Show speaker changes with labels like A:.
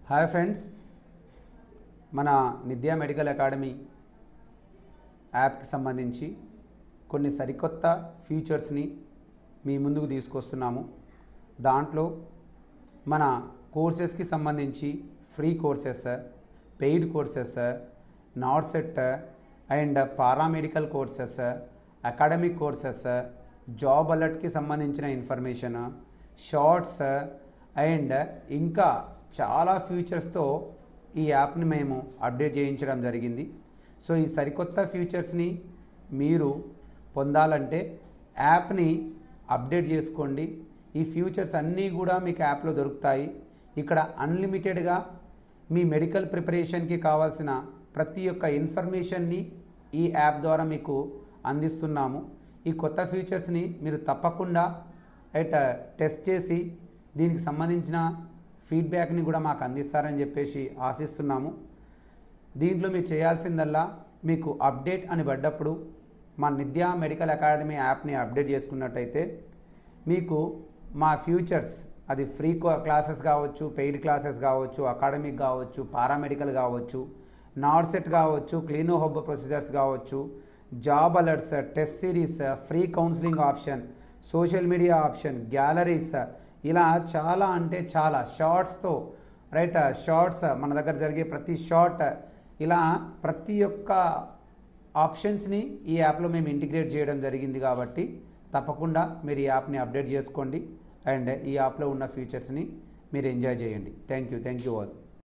A: hi friends మన నిద్యా medical academy యాప్కి సంబంధించి కొన్ని సరికొత్త ఫీచర్స్ని మీ ముందుకు తీసుకొస్తున్నాము దాంట్లో మన కోర్సెస్కి సంబంధించి free courses paid courses NORCET and paramedical courses academic courses job అలర్ట్కి సంబంధించిన ఇన్ఫర్మేషన్ షార్ట్స్ అండ్ ఇంకా చాలా ఫీచర్స్తో ఈ యాప్ని మేము అప్డేట్ చేయించడం జరిగింది సో ఈ సరికొత్త ఫీచర్స్ని మీరు పొందాలంటే యాప్ని అప్డేట్ చేసుకోండి ఈ ఫీచర్స్ అన్నీ కూడా మీకు యాప్లో దొరుకుతాయి ఇక్కడ అన్లిమిటెడ్గా మీ మెడికల్ ప్రిపరేషన్కి కావాల్సిన ప్రతి ఒక్క ఇన్ఫర్మేషన్ని ఈ యాప్ ద్వారా మీకు అందిస్తున్నాము ఈ కొత్త ఫీచర్స్ని మీరు తప్పకుండా ఎట్ టెస్ట్ చేసి దీనికి సంబంధించిన ఫీడ్బ్యాక్ని కూడా మాకు అందిస్తారని చెప్పేసి ఆశిస్తున్నాము దీంట్లో మీరు చేయాల్సిందల్లా మీకు అప్డేట్ అని పడ్డప్పుడు మా నిద్యా మెడికల్ అకాడమీ యాప్ని అప్డేట్ చేసుకున్నట్టయితే మీకు మా ఫ్యూచర్స్ అది ఫ్రీ క్లాసెస్ కావచ్చు పెయిడ్ క్లాసెస్ కావచ్చు అకాడమిక్ కావచ్చు పారామెడికల్ కావచ్చు నార్సెట్ కావచ్చు క్లీనో హబ్ ప్రొసీజర్స్ కావచ్చు job alerts test series free counselling option social media option galleries ఇలా చాలా అంటే చాలా షార్ట్స్తో రైట్ షార్ట్స్ మన దగ్గర జరిగే ప్రతి షార్ట్ ఇలా ప్రతి ఒక్క ఆప్షన్స్ని ఈ యాప్లో మేము ఇంటిగ్రేట్ చేయడం జరిగింది కాబట్టి తప్పకుండా మీరు ఈ యాప్ని అప్డేట్ చేసుకోండి అండ్ ఈ యాప్లో ఉన్న ఫీచర్స్ని మీరు ఎంజాయ్ చేయండి thank you thank you all